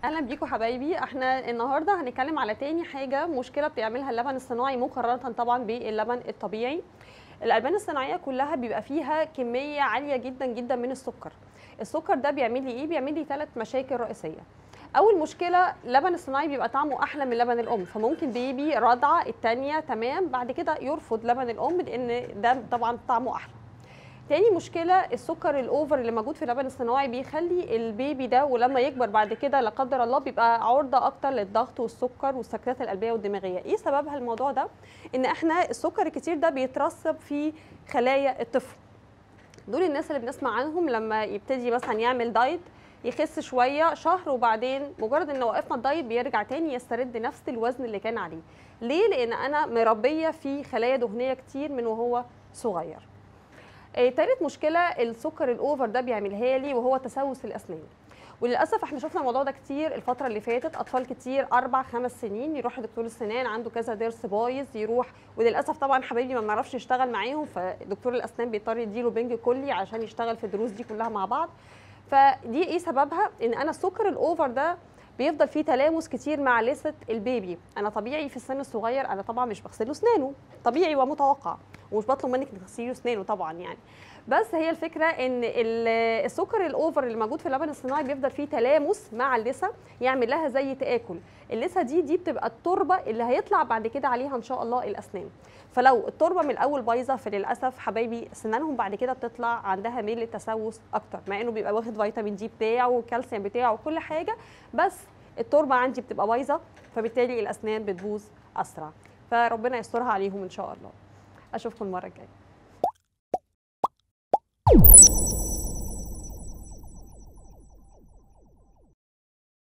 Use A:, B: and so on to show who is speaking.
A: اهلا بيكم حبايبي احنا النهارده هنتكلم على تاني حاجه مشكله بيعملها اللبن الصناعي مقارنه طبعا باللبن الطبيعي الالبان الصناعيه كلها بيبقى فيها كميه عاليه جدا جدا من السكر السكر ده بيعمل لي ايه بيعمل لي ثلاث مشاكل رئيسيه اول مشكله اللبن الصناعي بيبقى طعمه احلى من لبن الام فممكن بيبي رضعه الثانيه تمام بعد كده يرفض لبن الام لان ده طبعا طعمه احلى تاني مشكلة السكر الأوفر اللي موجود في اللبن الصناعي بيخلي البيبي ده ولما يكبر بعد كده لا قدر الله بيبقى عرضة أكتر للضغط والسكر والسكتات القلبية والدماغية، إيه سببها الموضوع ده؟ إن إحنا السكر الكتير ده بيترسب في خلايا الطفل. دول الناس اللي بنسمع عنهم لما يبتدي مثلا يعمل دايت يخس شويه شهر وبعدين مجرد ان وقفنا الدايت بيرجع تاني يسترد نفس الوزن اللي كان عليه ليه لان انا مربيه في خلايا دهنيه كتير من وهو صغير آه، تالت مشكله السكر الاوفر ده بيعملها لي وهو تسوس الاسنان وللاسف احنا شفنا الموضوع ده كتير الفتره اللي فاتت اطفال كتير اربع خمس سنين يروح لدكتور السنان عنده كذا ضرس بايظ يروح وللاسف طبعا حبايبي ما بنعرفش نشتغل معاهم فدكتور الاسنان بيضطر يديله بنج كلي عشان يشتغل في الدروس دي كلها مع بعض فدي ايه سببها ان انا السكر الاوفر ده بيفضل فيه تلامس كتير مع لثه البيبي انا طبيعي في السن الصغير انا طبعا مش بغسله اسنانه طبيعي ومتوقع ومش بطلب منك تغسلي له اسنانه طبعا يعني بس هي الفكره ان ال- السكر الاوفر اللي موجود في اللبن الصناعي بيفضل فيه تلامس مع اللثه يعمل لها زي تاكل اللثه دي دي بتبقى التربه اللي هيطلع بعد كده عليها ان شاء الله الاسنان فلو التربه من الاول بايظه فللاسف حبايبي سنانهم بعد كده بتطلع عندها ميل للتسوس اكتر مع انه بيبقى واخد فيتامين دي بتاعه والكالسيوم بتاعه وكل حاجه بس التربه عندي بتبقى بايظه فبالتالي الاسنان بتبوظ اسرع فربنا يسترها عليهم ان شاء الله اشوفكم المره الجايه